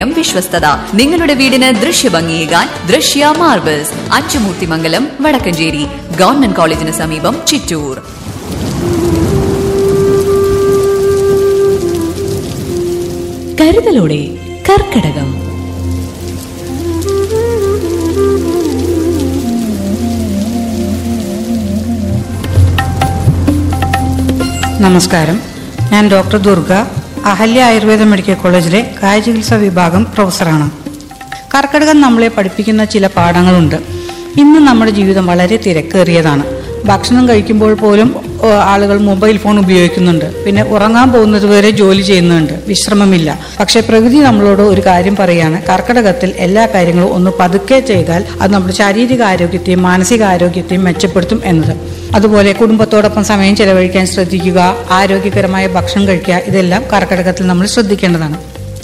വിശ്വസ്തത നിങ്ങളുടെ വീടിന് ദൃശ്യഭംഗിയേകാൻ ദൃശ്യ മാർബിൾസ് അച്ചുമൂർത്തിമംഗലം വടക്കഞ്ചേരി ഗവൺമെന്റ് കോളേജിന് സമീപം ചിറ്റൂർ കരുതലോടെ കർക്കടകം നമസ്കാരം ഞാൻ ഡോക്ടർ ദുർഗ അഹല്യ ആയുർവേദ മെഡിക്കൽ കോളേജിലെ കായചികിത്സാ വിഭാഗം പ്രൊഫസറാണ് കർക്കിടകം നമ്മളെ പഠിപ്പിക്കുന്ന ചില പാഠങ്ങളുണ്ട് ഇന്ന് നമ്മുടെ ജീവിതം വളരെ തിരക്കേറിയതാണ് ഭക്ഷണം കഴിക്കുമ്പോൾ പോലും ഓ, ആളുകൾ മൊബൈൽ ഫോൺ ഉപയോഗിക്കുന്നുണ്ട് പിന്നെ ഉറങ്ങാൻ പോകുന്നത് വരെ ജോലി ചെയ്യുന്നുണ്ട് വിശ്രമമില്ല പക്ഷെ പ്രകൃതി നമ്മളോട് ഒരു കാര്യം പറയാണ് കർക്കിടകത്തിൽ എല്ലാ കാര്യങ്ങളും ഒന്ന് പതുക്കെ ചെയ്താൽ അത് നമ്മുടെ ശാരീരിക ആരോഗ്യത്തെയും മാനസിക ആരോഗ്യത്തെയും മെച്ചപ്പെടുത്തും എന്നത് അതുപോലെ കുടുംബത്തോടൊപ്പം സമയം ചെലവഴിക്കാൻ ശ്രദ്ധിക്കുക ആരോഗ്യകരമായ ഭക്ഷണം കഴിക്കുക ഇതെല്ലാം കർക്കിടകത്തിൽ നമ്മൾ ശ്രദ്ധിക്കേണ്ടതാണ്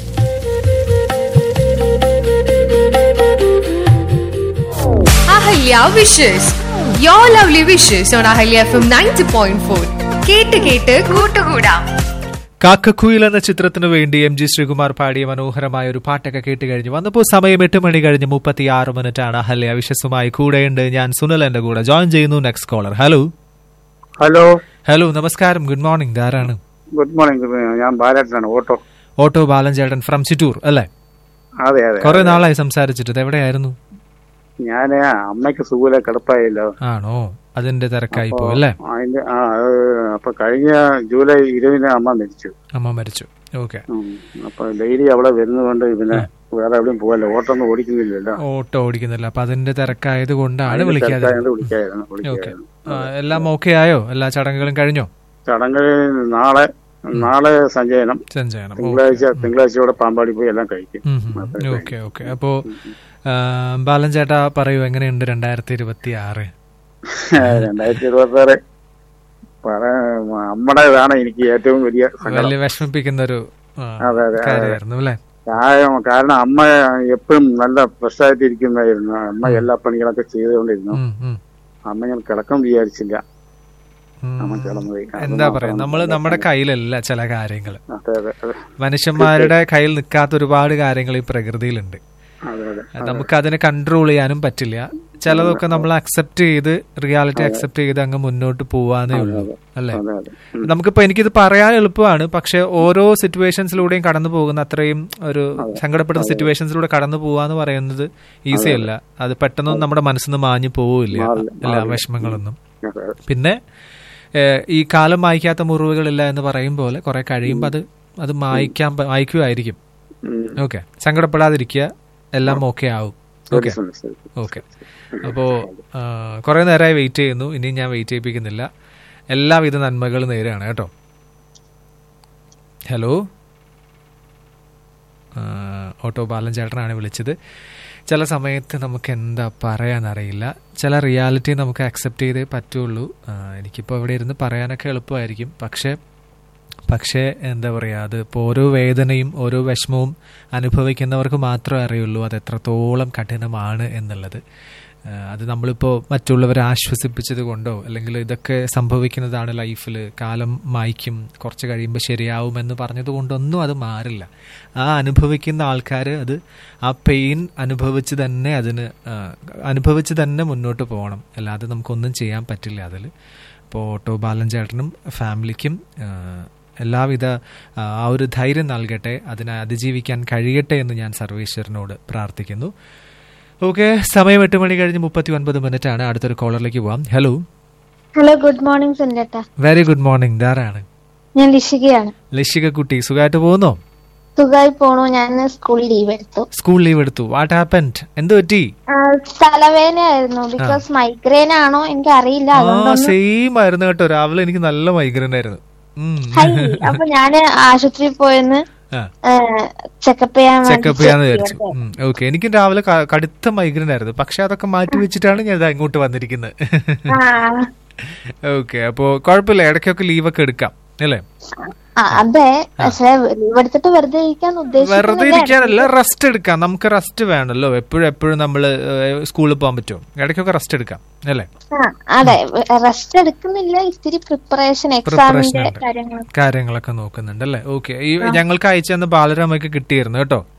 Ahalya wishes you lovely wishes on Ahalya F M ninety point four കേട്ട് കേട്ട് കൂട്ടുകൂടാം കാക്കക്കുയിൽ എന്ന ചിത്രത്തിനു വേണ്ടി എം ജി ശ്രീകുമാർ പാടിയ മനോഹരമായ ഒരു പാട്ടൊക്കെ കേട്ട് കഴിഞ്ഞു വന്നപ്പോൾ സമയം എട്ട് മണി കഴിഞ്ഞ് മുപ്പത്തി ആറ് മിനിറ്റ് ആണ് അഹല്യ വിശ്വസുമായി കൂടെയുണ്ട് ഞാൻ സുനിൽ എന്റെ കൂടെ ജോയിൻ ചെയ്യുന്നു next caller hello hello hello നമസ്കാരം ഗുഡ് മോർണിംഗ് ധാരാണ് ഗുഡ് മോർണിംഗ് ഞാൻ ബാലേട്ടനാണ് ഓട്ടോ ഓട്ടോ ബാലൻചേട്ടൻ ഫ്രം ചിറ്റൂർ അല്ലേ അതെ അതെ കുറെ നാളായി സംസാരിച്ചിട്ട് ഇത് എവിടെയായിരുന്നു ഞാൻ അമ്മയ്ക്ക് സുഖമില്ല കിടപ്പായില്ലോ ആണോ അതിന്റെ തിരക്കായി പോയി അല്ലേ അതിന്റെ ആ അത് അപ്പൊ കഴിഞ്ഞ ജൂലൈ ഇരുപതിന് അമ്മ മരിച്ചു അമ്മ മരിച്ചു ഓക്കെ ഉം. അപ്പൊ ഡെയിലി അവിടെ വരുന്നതുകൊണ്ട് പിന്നെ വേറെ എവിടെയും പോകല്ലോ ഓട്ടോ ഒന്നും ഓടിക്കുന്നില്ലല്ലോ ഓട്ടോ ഓടിക്കുന്നില്ല അപ്പൊ അതിന്റെ തിരക്കായത് കൊണ്ടാണ് അതിന്റെ വിളിക്കാതെ തിരക്കായതുകൊണ്ട് വിളിക്കായിരുന്നു ഓക്കെ വിളിക്കായിരുന്നു എല്ലാം ഓക്കെ ആയോ എല്ലാ ചടങ്ങുകളും കഴിഞ്ഞോ ചടങ്ങ് നാളെ നാളെ സഞ്ചയനം സഞ്ജയനം ഓ. തിങ്കളാഴ്ച തിങ്കളാഴ്ചയോടെ പാമ്പാടി പോയി എല്ലാം കഴിക്കും ഉം ഉം. ഓക്കെ ഓക്കെ അപ്പോ ആ, ബാലൻ ചേട്ടാ പറയൂ എങ്ങനെയുണ്ട് രണ്ടായിരത്തി ഇരുപത്തി ആറ് രണ്ടായിരത്തി ഇരുപത്തി ആറ് നമ്മുടേതാണ് എനിക്ക് ഏറ്റവും വലിയ സങ്കടം വലിയ വിഷമിപ്പിക്കുന്ന ഒരു ആ, അതെ, അതെ, അതെ. കാര്യമായിരുന്നു അല്ലേ കാര്യം- കാരണം അമ്മ എപ്പോഴും നല്ല ഫ്രഷ് ആയിട്ട് ഇരിക്കുന്നതായിരുന്നു അമ്മ എല്ലാ പണികളൊക്കെ ചെയ്തുകൊണ്ടിരുന്നു ഉം, ഉം, അമ്മ ഞാൻ കിടക്കം വിചാരിച്ചില്ല ഉം. അമ്മ കിടന്നുപോയി അത് എന്താ മാത്രം പറയാ നമ്മള് നമ്മുടെ കയ്യിലല്ല ചില കാര്യങ്ങൾ അതെ അതെ അതെ മനുഷ്യന്മാരുടെ കയ്യിൽ നിൽക്കാത്ത ഒരുപാട് കാര്യങ്ങൾ ഈ പ്രകൃതിയിലുണ്ട് അതെ അതെ നമുക്ക് അതിനെ കൺട്രോൾ ചെയ്യാനും പറ്റില്ല ചിലതൊക്കെ നമ്മൾ അക്സെപ്റ്റ് ചെയ്ത് റിയാലിറ്റി അക്സെപ്റ്റ് ചെയ്ത് അങ്ങ് മുന്നോട്ട് പോവാന്നേ ഉള്ളൂ അല്ലേ അതെ അതെ ഉം. നമുക്കിപ്പോ എനിക്കിത് പറയാൻ എളുപ്പമാണ് പക്ഷെ ഓരോ സിറ്റുവേഷൻസിലൂടെയും കടന്നു പോകുന്ന അത്രയും ഒരു സങ്കടപ്പെടുന്ന സിറ്റുവേഷൻസിലൂടെ കടന്നു പോവാന്ന് പറയുന്നത് ഈസി അല്ല അത് പെട്ടെന്നൊന്നും നമ്മുടെ മനസ്സിൽ നിന്ന് മാഞ്ഞു പോവില്ല മാറില്ല, എല്ലാ മാറില്ല. വിഷമങ്ങളൊന്നും അതെ, അതെ. പിന്നെ ഏഹ്, ഈ കാലം മായ്ക്കാത്ത മുറിവുകളില്ല എന്ന് പറയും പോലെ കുറെ കഴിയുമ്പോൾ അത് അത് മായ്ക്കാൻ പ- മായ്ക്കുമായിരിക്കും ഉം. ഓക്കെ സങ്കടപ്പെടാതിരിക്കുക എല്ലാം ഓക്കെ ആവും ഓക്കെ ശരി, ശരി. ഓക്കെ അപ്പോ കുറെ നേരമായി വെയിറ്റ് ചെയ്യുന്നു ഇനി ഞാൻ വെയിറ്റ് ചെയ്യിപ്പിക്കുന്നില്ല എല്ലാവിധ നന്മകളും നേരെയാണ് കേട്ടോ ഹലോ ആ, ഓട്ടോ ബാലൻ ചേട്ടനാണ് വിളിച്ചത് ചില സമയത്ത് നമുക്ക് എന്താ പറയാന്നറിയില്ല ചില റിയാലിറ്റി നമുക്ക് അക്സെപ്റ്റ് ചെയ്തേ പറ്റുള്ളൂ ആ, എനിക്കിപ്പോൾ ഇവിടെ ഇരുന്ന് പറയാനൊക്കെ എളുപ്പമായിരിക്കും പക്ഷേ പക്ഷേ എന്താ പറയുക അത് ഇപ്പോൾ ഓരോ വേദനയും ഓരോ വിഷമവും അനുഭവിക്കുന്നവർക്ക് മാത്രമേ അറിയുള്ളൂ അത് എത്രത്തോളം കഠിനമാണ് എന്നുള്ളത് ആ, അത് നമ്മളിപ്പോൾ മറ്റുള്ളവരെ ആശ്വസിപ്പിച്ചത് കൊണ്ടോ അല്ലെങ്കിൽ ഇതൊക്കെ സംഭവിക്കുന്നതാണ് ലൈഫിൽ കാലം മായ്ക്കും കുറച്ച് കഴിയുമ്പോൾ ശരിയാവുമെന്ന് പറഞ്ഞത് കൊണ്ടൊന്നും അത് മാറില്ല ആ അനുഭവിക്കുന്ന ആൾക്കാർ അത് ആ പെയിൻ അനുഭവിച്ച് തന്നെ അതിന് ആ, അനുഭവിച്ച് തന്നെ മുന്നോട്ട് പോകണം അല്ലാതെ നമുക്കൊന്നും ചെയ്യാൻ പറ്റില്ല അതിൽ അപ്പോൾ ഓട്ടോ ബാലൻ ചേട്ടനും ഫാമിലിക്കും ആ, എല്ലാവിധ ആ, ആ ഒരു ധൈര്യം നൽകട്ടെ അതിനെ അതിജീവിക്കാൻ കഴിയട്ടെ എന്ന് ഞാൻ സർവേശ്വരനോട് പ്രാർത്ഥിക്കുന്നു ഓക്കെ സമയം എട്ട് മണി കഴിഞ്ഞ് മുപ്പത്തി ഒൻപത് മിനിറ്റ് ആണ് അടുത്തൊരു കോളറിലേക്ക് പോവാം ഹലോ ഹലോ ഗുഡ് മോർണിംഗ് സുനിലേട്ടാ വെരി ഗുഡ് മോർണിംഗ് ധാരാണ് ഞാൻ ലിഷികയാണ് ലക്ഷിക കുട്ടി സുഖമായിട്ട് പോകുന്നോ സുഖമായി പോണു ഞാൻ സ്കൂൾ ലീവ് എടുത്തു സ്കൂൾ ലീവ് എടുത്തു വാട്ട് ഹാപ്പൻഡ് എന്ത് പറ്റി ആ, തലവേദനയായിരുന്നു ബിക്കോസ് മൈഗ്രെയിൻ ആണോ എനിക്ക് അറിയില്ല ആ അതുകൊണ്ടൊന്ന് സെയിം ആയിരുന്നു കേട്ടോ രാവിലെ എനിക്ക് നല്ല മൈഗ്രൈൻ ആയിരുന്നു ഉം. ഹൈ അപ്പൊ ഞാന് ആശുപത്രിയിൽ പോയെന്ന് ആ ചെക്കപ്പ് ചെയ്യാൻ വേണ്ടി ചെക്കപ്പ് ചെയ്യാന്ന് check വിചാരിച്ചു ചെയ്തത്. ഓക്കെ എനിക്കും രാവിലെ ക- കടുത്ത മൈഗ്രൈൻ ആയിരുന്നു പക്ഷെ അതൊക്കെ മാറ്റി വെച്ചിട്ടാണ് ഞാൻ ഇതാ ഇങ്ങോട്ട് വന്നിരിക്കുന്നത് ആ ഓക്കെ അപ്പോ കുഴപ്പമില്ല ഇടയ്ക്കൊക്കെ ലീവൊക്കെ എടുക്കാം അല്ലേ ആ, അതെ പക്ഷെ ലീവ് എടുത്തിട്ട് വെറുതെ ഇരിക്കാൻ വെറുതെ ഉദ്ദേശിക്കുന്നില്ല ഇരിക്കാനല്ല റെസ്റ്റ് എടുക്കാം നമുക്ക് റെസ്റ്റ് വേണമല്ലോ എപ്പോഴും എപ്പോഴും നമ്മൾ സ്കൂളിൽ പോകാൻ പറ്റുമോ ഇടയ്ക്കൊക്കെ റെസ്റ്റ് എടുക്കാം അല്ലേ ആ, അതെ റെസ്റ്റ് എടുക്കുന്നില്ല ഇത്തിരി പ്രിപ്പറേഷൻ പ്രിപ്പറേഷൻ എക്സാമിന്റെ ഉണ്ട് കാര്യങ്ങൾ കാര്യങ്ങളൊക്കെ നോക്കുന്നുണ്ട് അല്ലേ ഓക്കെ ഈ ഞങ്ങൾക്ക് അയച്ചു തന്ന ബാലരാമയ്ക്ക് കിട്ടിയിരുന്നു കേട്ടോ